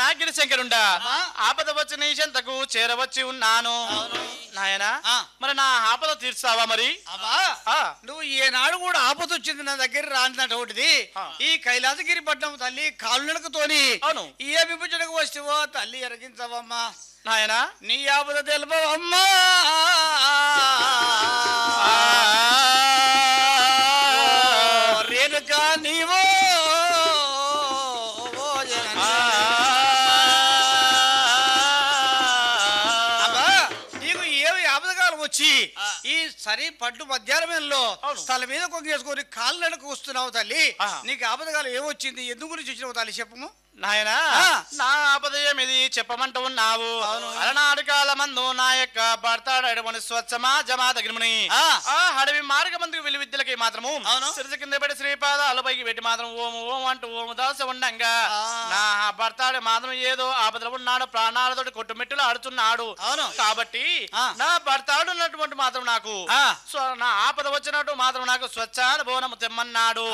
గిరిశంకరుండా ఆపద వచ్చి నీ చెంతకు చేరవచ్చి ఉన్నాను నాయనా ఆ. మరి నా ఆపద తీర్చావా మరి అబ్బా ఆ, నువ్వు ఏనాడు కూడా ఆపద వచ్చింది నా దగ్గర రాందటువంటిది ఆ. ఈ కైలాసగిరి పట్నం తల్లి కాలునడకతోని అవును. ఏ విభజనకు వస్తువో తల్లి ఎరగించవమ్మా నాయనా నీ ఆపద తెలుపవమ్మా ఓ రేణుకా నీవో ఓ జనని. అబ్బా, నీకు ఏమి ఆపదకాలం వచ్చి ఈ సరి పడ్డు మధ్యాహ్నంలో అవును. తల మీద కొంగేసుకొని కాలు నడకు వస్తున్నావు తల్లి ఆహా. నీకు ఆపదకాలం ఏమొచ్చింది ఎందుకు గురించి వచ్చినావు తల్లి చెప్పము నాయనా ఆ. నా ఆపదయం ఇది చెప్పమంటూ ఉన్నావు అవును. అలనాడు కాలమందు నా యొక్క భర్తాడమని స్వచ్ఛమా జమా తగినమని ఆ. ఆ అడవి మార్గమందుకు వెళ్లి విద్యలకి మాత్రము అవును. సిరిసి కింద పెట్టి శ్రీపాదాల పైకి పెట్టి మాత్రం ఓము ఓం అంటూ ఓము దాస ఉండంగా ఆ. నా భర్తాడు మాత్రం ఏదో ఆపదలో ఉన్నాడు ప్రాణాలతోటి కొట్టుమెట్టులు ఆడుతున్నాడు అవును. కాబట్టి ఆ. నా భర్తాడు ఉన్నటువంటి మాత్రం నాకు ఆ. స్వ- నా ఆపద వచ్చినట్టు మాత్రం నాకు స్వచ్ఛాన బోనము తెమ్మన్నాడు